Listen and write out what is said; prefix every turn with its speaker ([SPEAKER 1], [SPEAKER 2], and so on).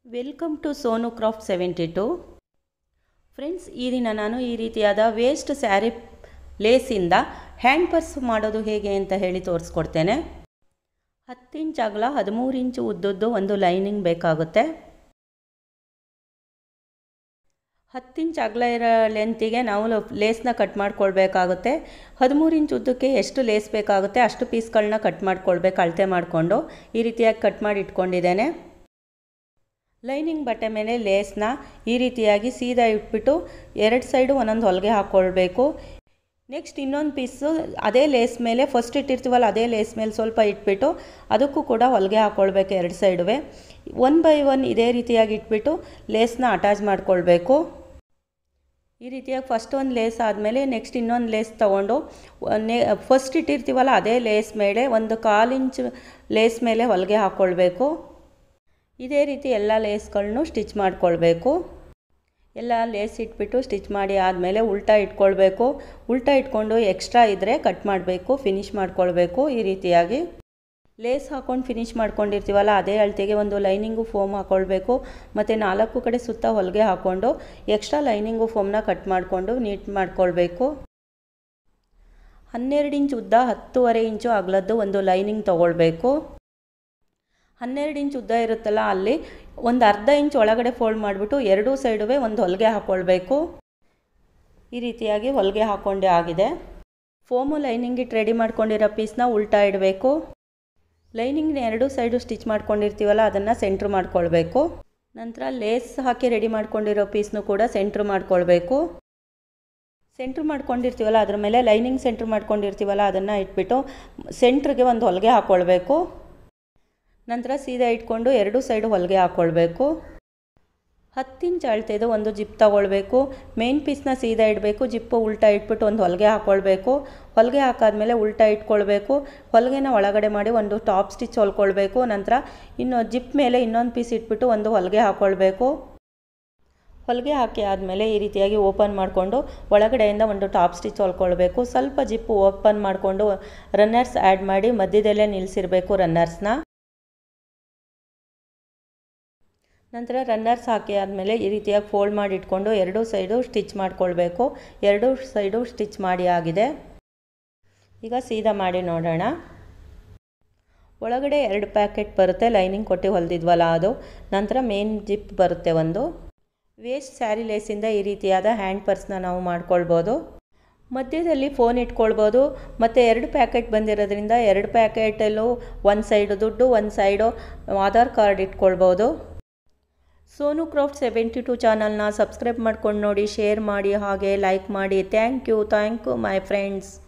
[SPEAKER 1] welcome to Sonu craft seventy two friends ಈ ದಿನ ನಾನು ಈ ರೀತಿಯಾದ ವೇಸ್ಟ್ ಸ್ಯಾರಿ ಲೇಸಿಂದ ಹ್ಯಾಂಡ್ ಪರ್ಸ್ ಮಾಡೋದು ಹೇಗೆ ಅಂತ ಹೇಳಿ ತೋರಿಸ್ಕೊಡ್ತೇನೆ ಹತ್ತು ಇಂಚ್ ಅಗಲ ಹದಿಮೂರು ಇಂಚು ಉದ್ದದ್ದು ಒಂದು ಲೈನಿಂಗ್ ಬೇಕಾಗುತ್ತೆ ಹತ್ತು ಇಂಚ್ ಅಗಲ ಇರೋ ಲೆಂತಿಗೆ ನಾವು ಲೇಸ್ನ ಕಟ್ ಮಾಡ್ಕೊಳ್ಬೇಕಾಗುತ್ತೆ ಹದಿಮೂರು ಇಂಚ್ ಉದ್ದಕ್ಕೆ ಎಷ್ಟು ಲೇಸ್ ಬೇಕಾಗುತ್ತೆ ಅಷ್ಟು ಪೀಸ್ಗಳನ್ನ ಕಟ್ ಮಾಡ್ಕೊಳ್ಬೇಕು ಅಳತೆ ಮಾಡಿಕೊಂಡು ಈ ರೀತಿಯಾಗಿ ಕಟ್ ಮಾಡಿ ಇಟ್ಕೊಂಡಿದ್ದೇನೆ ಲೈನಿಂಗ್ ಬಟ್ಟೆ ಮೇಲೆ ಲೇಸ್ನ ಈ ರೀತಿಯಾಗಿ ಸೀದಾ ಇಟ್ಬಿಟ್ಟು ಎರಡು ಸೈಡು ಒಂದೊಂದು ಹೊಲಿಗೆ ಹಾಕ್ಕೊಳ್ಬೇಕು ನೆಕ್ಸ್ಟ್ ಇನ್ನೊಂದು ಪೀಸು ಅದೇ ಲೇಸ್ ಮೇಲೆ ಫಸ್ಟ್ ಇಟ್ಟಿರ್ತೀವಲ್ಲ ಅದೇ ಲೇಸ್ ಮೇಲೆ ಸ್ವಲ್ಪ ಇಟ್ಬಿಟ್ಟು ಅದಕ್ಕೂ ಕೂಡ ಹೊಲಿಗೆ ಹಾಕ್ಕೊಳ್ಬೇಕು ಎರಡು ಸೈಡುವೆ ಒನ್ ಬೈ ಒನ್ ಇದೇ ರೀತಿಯಾಗಿ ಇಟ್ಬಿಟ್ಟು ಲೇಸ್ನ ಅಟ್ಯಾಚ್ ಮಾಡ್ಕೊಳ್ಬೇಕು ಈ ರೀತಿಯಾಗಿ ಫಸ್ಟ್ ಒಂದು ಲೇಸ್ ಆದಮೇಲೆ ನೆಕ್ಸ್ಟ್ ಇನ್ನೊಂದು ಲೇಸ್ ತೊಗೊಂಡು ನೆ ಫಸ್ಟ್ ಇಟ್ಟಿರ್ತೀವಲ್ಲ ಅದೇ ಲೇಸ್ ಮೇಲೆ ಒಂದು ಕಾಲು ಇಂಚ್ ಲೇಸ್ ಮೇಲೆ ಹೊಲಿಗೆ ಹಾಕ್ಕೊಳ್ಬೇಕು ಇದೇ ರೀತಿ ಎಲ್ಲ ಲೇಸ್ಗಳನ್ನೂ ಸ್ಟಿಚ್ ಮಾಡ್ಕೊಳ್ಬೇಕು ಎಲ್ಲ ಲೇಸ್ ಇಟ್ಬಿಟ್ಟು ಸ್ಟಿಚ್ ಮಾಡಿ ಆದಮೇಲೆ ಉಲ್ಟಾ ಇಟ್ಕೊಳ್ಬೇಕು ಉಲ್ಟಾ ಇಟ್ಕೊಂಡು ಎಕ್ಸ್ಟ್ರಾ ಇದ್ದರೆ ಕಟ್ ಮಾಡಬೇಕು ಫಿನಿಶ್ ಮಾಡ್ಕೊಳ್ಬೇಕು ಈ ರೀತಿಯಾಗಿ ಲೇಸ್ ಹಾಕ್ಕೊಂಡು ಫಿನಿಶ್ ಮಾಡ್ಕೊಂಡಿರ್ತೀವಲ್ಲ ಅದೇ ಅಳತೆಗೆ ಒಂದು ಲೈನಿಂಗು ಫೋಮ್ ಹಾಕ್ಕೊಳ್ಬೇಕು ಮತ್ತು ನಾಲ್ಕು ಕಡೆ ಸುತ್ತ ಹೊಲಿಗೆ ಹಾಕ್ಕೊಂಡು ಎಕ್ಸ್ಟ್ರಾ ಲೈನಿಂಗು ಫೋಮ್ನ ಕಟ್ ಮಾಡಿಕೊಂಡು ನೀಟ್ ಮಾಡ್ಕೊಳ್ಬೇಕು ಹನ್ನೆರಡು ಇಂಚ್ ಉದ್ದ ಹತ್ತುವರೆ ಇಂಚು ಅಗಲದ್ದು ಒಂದು ಲೈನಿಂಗ್ ತೊಗೊಳ್ಬೇಕು ಹನ್ನೆರಡು ಇಂಚ್ ಉದ್ದ ಇರುತ್ತಲ್ಲ ಅಲ್ಲಿ ಒಂದು ಅರ್ಧ ಇಂಚ್ ಒಳಗಡೆ ಫೋಲ್ಡ್ ಮಾಡಿಬಿಟ್ಟು ಎರಡೂ ಸೈಡುವೆ ಒಂದು ಹೊಲಿಗೆ ಹಾಕ್ಕೊಳ್ಬೇಕು ಈ ರೀತಿಯಾಗಿ ಹೊಲಿಗೆ ಹಾಕ್ಕೊಂಡೇ ಆಗಿದೆ ಫೋಮು ಲೈನಿಂಗ್ ಇಟ್ಟು ರೆಡಿ ಮಾಡ್ಕೊಂಡಿರೋ ಪೀಸ್ನ ಉಲ್ಟಾ ಇಡಬೇಕು ಲೈನಿಂಗ್ನ ಎರಡೂ ಸೈಡು ಸ್ಟಿಚ್ ಮಾಡ್ಕೊಂಡಿರ್ತೀವಲ್ಲ ಅದನ್ನು ಸೆಂಟ್ರ್ ಮಾಡ್ಕೊಳ್ಬೇಕು ನಂತರ ಲೇಸ್ ಹಾಕಿ ರೆಡಿ ಮಾಡ್ಕೊಂಡಿರೋ ಪೀಸ್ನು ಕೂಡ ಸೆಂಟ್ರ್ ಮಾಡ್ಕೊಳ್ಬೇಕು ಸೆಂಟ್ರ್ ಮಾಡ್ಕೊಂಡಿರ್ತೀವಲ್ಲ ಅದ್ರ ಮೇಲೆ ಲೈನಿಂಗ್ ಸೆಂಟ್ರ್ ಮಾಡ್ಕೊಂಡಿರ್ತೀವಲ್ಲ ಅದನ್ನು ಇಟ್ಬಿಟ್ಟು ಸೆಂಟ್ರಿಗೆ ಒಂದು ಹೊಲಿಗೆ ಹಾಕ್ಕೊಳ್ಬೇಕು ನಂತರ ಸೀದಾ ಇಟ್ಕೊಂಡು ಎರಡು ಸೈಡು ಹೊಲಿಗೆ ಹಾಕ್ಕೊಳ್ಬೇಕು ಹತ್ತು ಇಂಚ್ ಅಳ್ತೆದು ಒಂದು ಜಿಪ್ ತಗೊಳ್ಬೇಕು ಮೇನ್ ಪೀಸ್ನ ಸೀದಾ ಇಡಬೇಕು ಜಿಪ್ಪು ಉಲ್ಟಾ ಇಟ್ಬಿಟ್ಟು ಒಂದು ಹೊಲಿಗೆ ಹಾಕ್ಕೊಳ್ಬೇಕು ಹೊಲಿಗೆ ಹಾಕಾದ್ಮೇಲೆ ಉಲ್ಟಾ ಇಟ್ಕೊಳ್ಬೇಕು ಹೊಲಿಗೆನ ಒಳಗಡೆ ಮಾಡಿ ಒಂದು ಟಾಪ್ ಸ್ಟಿಚ್ ಹೊಲ್ಕೊಳ್ಬೇಕು ನಂತರ ಇನ್ನು ಜಿಪ್ ಮೇಲೆ ಇನ್ನೊಂದು ಪೀಸ್ ಇಟ್ಬಿಟ್ಟು ಒಂದು ಹೊಲಿಗೆ ಹಾಕ್ಕೊಳ್ಬೇಕು ಹೊಲಿಗೆ ಹಾಕಿ ಆದಮೇಲೆ ಈ ರೀತಿಯಾಗಿ ಓಪನ್ ಮಾಡಿಕೊಂಡು ಒಳಗಡೆಯಿಂದ ಒಂದು ಟಾಪ್ ಸ್ಟಿಚ್ ಹೊಲ್ಕೊಳ್ಬೇಕು ಸ್ವಲ್ಪ ಜಿಪ್ಪು ಓಪನ್ ಮಾಡಿಕೊಂಡು ರನ್ನರ್ಸ್ ಆ್ಯಡ್ ಮಾಡಿ ಮಧ್ಯದಲ್ಲೇ ನಿಲ್ಲಿಸಿರಬೇಕು ರನ್ನರ್ಸ್ನ ನಂತರ ರನ್ನರ್ಸ್ ಹಾಕಿ ಆದಮೇಲೆ ಈ ರೀತಿಯಾಗಿ ಫೋಲ್ಡ್ ಮಾಡಿ ಇಟ್ಕೊಂಡು ಎರಡೂ ಸೈಡು ಸ್ಟಿಚ್ ಮಾಡ್ಕೊಳ್ಬೇಕು ಎರಡೂ ಸೈಡು ಸ್ಟಿಚ್ ಮಾಡಿ ಆಗಿದೆ ಈಗ ಸೀದಾ ಮಾಡಿ ನೋಡೋಣ ಒಳಗಡೆ ಎರಡು ಪ್ಯಾಕೆಟ್ ಬರುತ್ತೆ ಲೈನಿಂಗ್ ಕೊಟ್ಟು ಹೊಲಿದಿದ್ವಲ್ಲ ಅದು ನಂತರ ಮೇನ್ ಜಿಪ್ ಬರುತ್ತೆ ಒಂದು ವೇಸ್ಟ್ ಸ್ಯಾರಿ ಲೇಸಿಂದ ಈ ರೀತಿಯಾದ ಹ್ಯಾಂಡ್ ಪರ್ಸ್ನ ನಾವು ಮಾಡ್ಕೊಳ್ಬೋದು ಮಧ್ಯದಲ್ಲಿ ಫೋನ್ ಇಟ್ಕೊಳ್ಬೋದು ಮತ್ತು ಎರಡು ಪ್ಯಾಕೆಟ್ ಬಂದಿರೋದ್ರಿಂದ ಎರಡು ಪ್ಯಾಕೆಟಲ್ಲೂ ಒಂದು ಸೈಡು ದುಡ್ಡು ಒಂದು ಸೈಡು ಆಧಾರ್ ಕಾರ್ಡ್ ಇಟ್ಕೊಳ್ಬೋದು ಸೋನು ಕ್ರಾಫ್ಟ್ ಸೆವೆಂಟಿ ಟು ಚಾನಲ್ನ ಸಬ್ಸ್ಕ್ರೈಬ್ ಮಾಡ್ಕೊಂಡು ನೋಡಿ ಶೇರ್ ಮಾಡಿ ಹಾಗೆ ಲೈಕ್ ಮಾಡಿ thank you thank you my friends